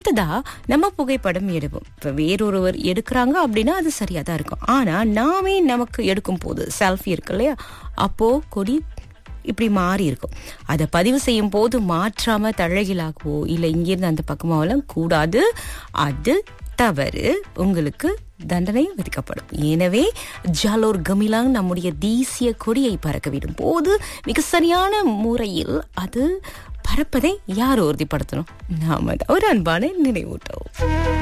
அடுத்ததா நம்ம புகைப்படம் எடுப்போம் இப்ப வேறொருவர் எடுக்கிறாங்க அப்படின்னா அது சரியா தான் இருக்கும் ஆனா நாமே நமக்கு எடுக்கும் போது செல்ஃபி இருக்கு இல்லையா அப்போ கொடி இப்படி மாறி இருக்கும் அதை பதிவு செய்யும் போது மாற்றாம தழகிலாகவோ இல்லை இங்கிருந்து அந்த பக்கமாவெல்லாம் கூடாது அது தவறு உங்களுக்கு தண்டனை விதிக்கப்படும் எனவே ஜாலோர் கமிலாங் நம்முடைய தேசிய கொடியை பறக்க விடும் போது மிக சரியான முறையில் அது பறப்பதை யார் உறுதிப்படுத்தணும் நாம தான் ஒரு அன்பான நினைவூட்டவும்